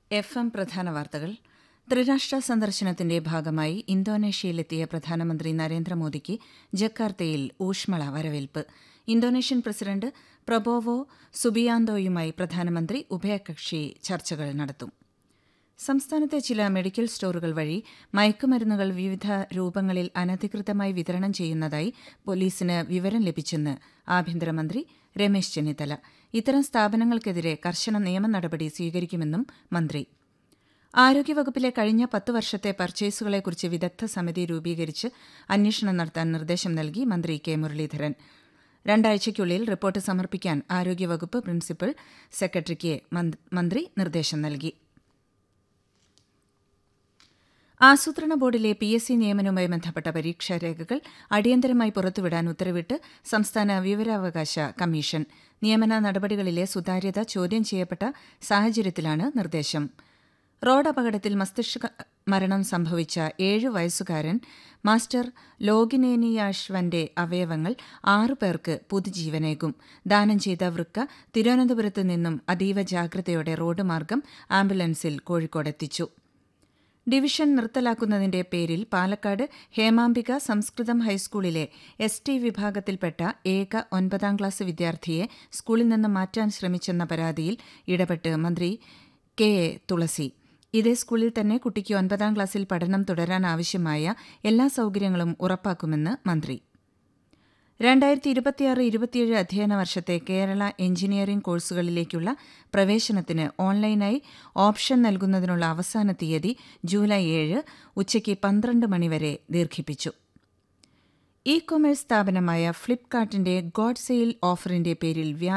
F M പ്രധാന വാർത്തകൾ ത്രിരാഷ്ട്ര സന്ദർശനത്തിന്റെ ഭാഗമായി ഇന്തോനേഷ്യയിലെത്തിയ പ്രധാനമന്ത്രി നരേന്ദ്രമോദിക്ക് ജക്കാർത്തയിൽ ഊഷ്മള വരവേൽപ്പ് ഇന്തോനേഷ്യൻ പ്രസിഡന്റ് പ്രബോവോ സുബിയാന്തോയുമായി പ്രധാനമന്ത്രി ഉഭയകക്ഷി ചർച്ചകൾ നടത്തും സംസ്ഥാനത്തെ ചില മെഡിക്കൽ സ്റ്റോറുകൾ വഴി മയക്കുമരുന്നുകൾ വിവിധ രൂപങ്ങളിൽ അനധികൃതമായി വിതരണം ചെയ്യുന്നതായി പോലീസിന് വിവരം ലഭിച്ചെന്ന് ആഭ്യന്തരമന്ത്രി രമേശ് ചെന്നിത്തല ഇത്തരം സ്ഥാപനങ്ങൾക്കെതിരെ കർശന നിയമ നടപടി സ്വീകരിക്കുമെന്നും മന്ത്രി ആരോഗ്യവകുപ്പിലെ കഴിഞ്ഞ പത്ത് വർഷത്തെ പർച്ചേസുകളെക്കുറിച്ച് വിദഗ്ധ സമിതി രൂപീകരിച്ച് അന്വേഷണം നടത്താൻ നിർദ്ദേശം നൽകി മന്ത്രി കെ മുരളീധരൻ രണ്ടാഴ്ചയ്ക്കുള്ളിൽ റിപ്പോർട്ട് സമർപ്പിക്കാൻ ആരോഗ്യവകുപ്പ് പ്രിൻസിപ്പൽ സെക്രട്ടറിക്ക് മന്ത്രി നിർദ്ദേശം നൽകി ആസൂത്രണ ബോർഡിലെ പി എസ് സി നിയമനവുമായി ബന്ധപ്പെട്ട പരീക്ഷാരേഖകൾ അടിയന്തരമായി പുറത്തുവിടാൻ ഉത്തരവിട്ട് സംസ്ഥാന വിവരാവകാശ കമ്മീഷൻ നിയമന നടപടികളിലെ സുതാര്യത ചോദ്യം ചെയ്യപ്പെട്ട സാഹചര്യത്തിലാണ് നിർദ്ദേശം റോഡ് അപകടത്തിൽ മസ്തിഷ്ക മരണം സംഭവിച്ച ഏഴു വയസ്സുകാരൻ മാസ്റ്റർ ലോകിനേനിയാഷ്വന്റെ അവയവങ്ങൾ ആറു പേർക്ക് പുതുജീവനേകും ദാനം ചെയ്ത വൃക്ക തിരുവനന്തപുരത്ത് നിന്നും അതീവ ജാഗ്രതയോടെ റോഡ് മാർഗം ആംബുലൻസിൽ കോഴിക്കോടെത്തിച്ചു ഡിവിഷൻ നിർത്തലാക്കുന്നതിന്റെ പേരിൽ പാലക്കാട് ഹേമാംബിക സംസ്കൃതം ഹൈസ്കൂളിലെ എസ് ടി വിഭാഗത്തിൽപ്പെട്ട ഏക ഒൻപതാം ക്ലാസ് വിദ്യാർത്ഥിയെ സ്കൂളിൽ നിന്ന് മാറ്റാൻ ശ്രമിച്ചെന്ന പരാതിയിൽ ഇടപെട്ട് മന്ത്രി കെ എ തുളസി ഇതേ സ്കൂളിൽ തന്നെ കുട്ടിക്ക് ഒൻപതാം ക്ലാസ്സിൽ പഠനം തുടരാൻ ആവശ്യമായ എല്ലാ സൌകര്യങ്ങളും ഉറപ്പാക്കുമെന്ന് മന്ത്രി രണ്ടായിരത്തി ഇരുപത്തിയാറ് ഇരുപത്തിയേഴ് അധ്യയന വർഷത്തെ കേരള എഞ്ചിനീയറിംഗ് കോഴ്സുകളിലേക്കുള്ള പ്രവേശനത്തിന് ഓൺലൈനായി ഓപ്ഷൻ നൽകുന്നതിനുള്ള അവസാന തീയതി ജൂലൈ ഏഴ് ഉച്ചയ്ക്ക് പന്ത്രണ്ട് മണിവരെ ദീർഘിപ്പിച്ചു ഇ കൊമേഴ്സ് സ്ഥാപനമായ ഫ്ലിപ്കാർട്ടിന്റെ ഗോഡ് സെയിൽ ഓഫറിന്റെ പേരിൽ